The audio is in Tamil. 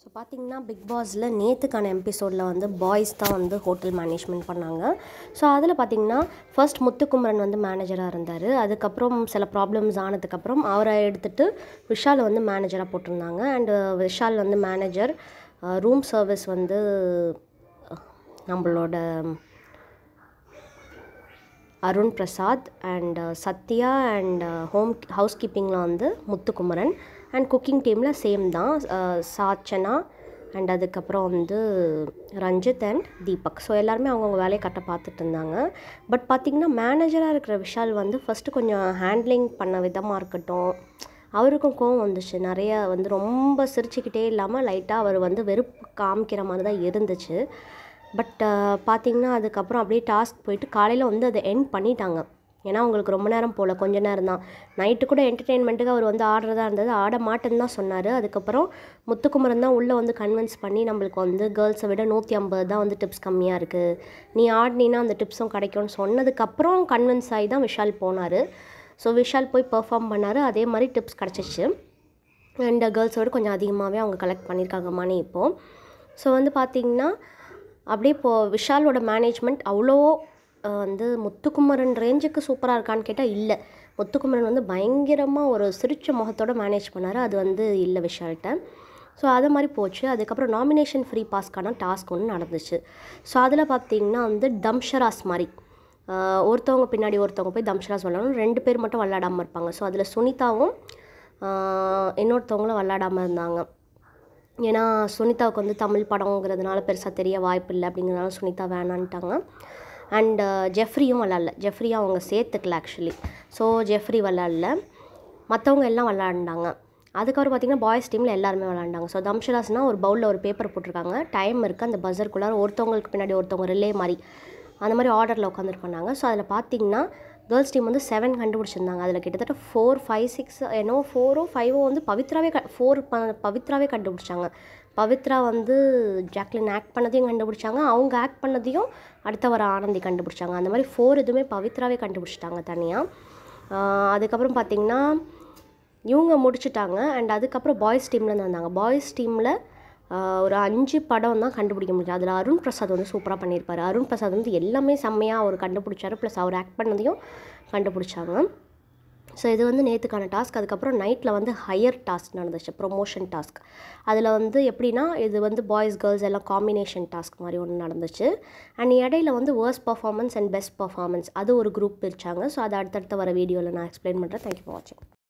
ஸோ பார்த்தீங்கன்னா பிக் பாஸில் நேற்றுக்கான எபிசோடில் வந்து பாய்ஸ் தான் வந்து ஹோட்டல் மேனேஜ்மெண்ட் பண்ணாங்க ஸோ அதில் பார்த்தீங்கன்னா ஃபர்ஸ்ட் முத்துக்குமரன் வந்து மேனேஜராக இருந்தார் அதுக்கப்புறம் சில ப்ராப்ளம்ஸ் ஆனதுக்கப்புறம் அவரை எடுத்துகிட்டு விஷால் வந்து மேனேஜராக போட்டிருந்தாங்க அண்டு விஷால் வந்து மேனேஜர் ரூம் சர்வீஸ் வந்து நம்மளோட Arun Prasad and Sathya and home house கீப்பிங்கில் வந்து முத்துக்குமரன் அண்ட் குக்கிங் டீமில் சேம் தான் சாச்சனா அண்ட் அதுக்கப்புறம் வந்து ரஞ்சித் அண்ட் தீபக் ஸோ எல்லாருமே அவங்கவுங்க வேலையை கரெக்டாக பார்த்துட்டு இருந்தாங்க பட் பார்த்திங்கன்னா மேனேஜராக இருக்கிற விஷால் வந்து ஃபஸ்ட்டு கொஞ்சம் ஹேண்ட்லிங் பண்ண விதமாக இருக்கட்டும் அவருக்கும் கோவம் வந்துச்சு நிறைய வந்து ரொம்ப சிரிச்சுக்கிட்டே இல்லாமல் லைட்டாக அவர் வந்து வெறுப்பு காமிக்கிற மாதிரி தான் இருந்துச்சு பட் பார்த்திங்கன்னா அதுக்கப்புறம் அப்படியே டாஸ்க் போயிட்டு காலையில் வந்து அதை எண்ட் பண்ணிட்டாங்க ஏன்னா அவங்களுக்கு ரொம்ப நேரம் போகல கொஞ்ச நேரம் தான் நைட்டு கூட என்டர்டெயின்மெண்ட்டுக்கு அவர் வந்து ஆடுறதா இருந்தது ஆட மாட்டேன்னு தான் சொன்னார் அதுக்கப்புறம் முத்துக்குமரன் தான் உள்ளே வந்து கன்வின்ஸ் பண்ணி நம்மளுக்கு வந்து கேர்ள்ஸை விட நூற்றி ஐம்பது தான் வந்து டிப்ஸ் கம்மியாக இருக்குது நீ ஆடினீன்னா அந்த டிப்ஸும் கிடைக்கும்னு சொன்னதுக்கப்புறம் கன்வின்ஸ் ஆகி தான் விஷால் போனார் ஸோ விஷால் போய் பெர்ஃபார்ம் பண்ணார் அதே மாதிரி டிப்ஸ் கிடச்சிச்சு அண்ட் கேர்ள்ஸோட கொஞ்சம் அதிகமாகவே அவங்க கலெக்ட் பண்ணியிருக்காங்க மணி இப்போது ஸோ வந்து பார்த்திங்கன்னா அப்படியே இப்போது விஷாலோட மேனேஜ்மெண்ட் அவ்வளோ வந்து முத்துக்குமரன் ரேஞ்சுக்கு சூப்பராக இருக்கான்னு கேட்டால் இல்லை முத்துக்குமரன் வந்து பயங்கரமாக ஒரு சிரிச்ச முகத்தோடு மேனேஜ் பண்ணார் அது வந்து இல்லை விஷால்கிட்ட ஸோ அது மாதிரி போச்சு அதுக்கப்புறம் நாமினேஷன் ஃப்ரீ பாஸ்க்கான டாஸ்க் ஒன்று நடந்துச்சு ஸோ அதில் பார்த்திங்கன்னா வந்து தம்ஷராஸ் மாதிரி ஒருத்தவங்க பின்னாடி ஒருத்தவங்க போய் தம்ஷராஸ் விளாடணும் ரெண்டு பேர் மட்டும் விளாடாமல் இருப்பாங்க ஸோ அதில் சுனிதாவும் இன்னொருத்தவங்களும் விளாடாமல் இருந்தாங்க ஏன்னா சுனிதாவுக்கு வந்து தமிழ் படங்கிறதுனால பெருசாக தெரிய வாய்ப்பு இல்லை அப்படிங்கிறதுனால சுனிதா வேணான்ட்டாங்க அண்டு ஜெஃப்ரியும் விளாட்ல ஜெஃப்ரியும் அவங்க சேர்த்துக்கல ஆக்சுவலி ஸோ ஜெஃப்ரி விளாட்ல மற்றவங்க எல்லாம் விளாண்டாங்க அதுக்கப்புறம் பார்த்திங்கன்னா பாய்ஸ் டீமில் எல்லாருமே விளாண்டாங்க ஸோ தம்ஷராஸ்னால் ஒரு பவுலில் ஒரு பேப்பர் போட்டிருக்காங்க டைம் இருக்குது அந்த பஸருக்குள்ளார ஒருத்தவங்களுக்கு பின்னாடி ஒருத்தவங்க ரிலே மாதிரி அந்த மாதிரி ஆர்டரில் உட்காந்துட்டு பண்ணாங்க ஸோ அதில் பார்த்திங்கன்னா கேர்ள்ஸ் டீம் வந்து செவன் கண்டுபிடிச்சிருந்தாங்க அதில் கிட்டத்தட்ட ஃபோர் ஃபைவ் சிக்ஸ் என்னோ ஃபோரோ ஃபைவோ வந்து பவித்ராவே க ஃபோர் ப பவித்ராவே கண்டுபிடிச்சாங்க பவித்ரா வந்து ஜாக்லின் ஆக்ட் பண்ணதையும் கண்டுபிடிச்சாங்க அவங்க ஆக்ட் பண்ணதையும் அடுத்த வர ஆனந்தி கண்டுபிடிச்சாங்க அந்த மாதிரி ஃபோர் இதுவுமே பவித்ராவே கண்டுபிடிச்சிட்டாங்க தனியாக அதுக்கப்புறம் பார்த்திங்கன்னா இவங்க முடிச்சுட்டாங்க அண்ட் அதுக்கப்புறம் பாய்ஸ் டீம்லேருந்து வந்தாங்க பாய்ஸ் டீமில் ஒரு அஞ்சு படம் தான் கண்டுபிடிக்க முடியும் அதில் அருண் பிரசாத் வந்து சூப்பராக பண்ணியிருப்பார் அருண் பிரசாத் வந்து எல்லாமே செம்மையாக அவர் கண்டுபிடிச்சாரு ப்ளஸ் அவர் ஆக்ட் பண்ணதையும் கண்டுபிடிச்சாங்க ஸோ இது வந்து நேற்றுக்கான டாஸ்க் அதுக்கப்புறம் நைட்டில் வந்து ஹையர் டாஸ்க் நடந்துச்சு ப்ரொமோஷன் டாஸ்க் அதில் வந்து எப்படின்னா இது வந்து பாய்ஸ் கேர்ள்ஸ் எல்லாம் காம்பினேஷன் டாஸ்க் மாதிரி ஒன்று நடந்துச்சு அண்ட் இடையில வந்து worst performance and best performance அது ஒரு குரூப் பிரித்தாங்க ஸோ அது அடுத்தடுத்த வர வீடியோவில் நான் எக்ஸ்பிளைன் பண்ணுறேன் தேங்க்யூ ஃபார் வாட்சிங்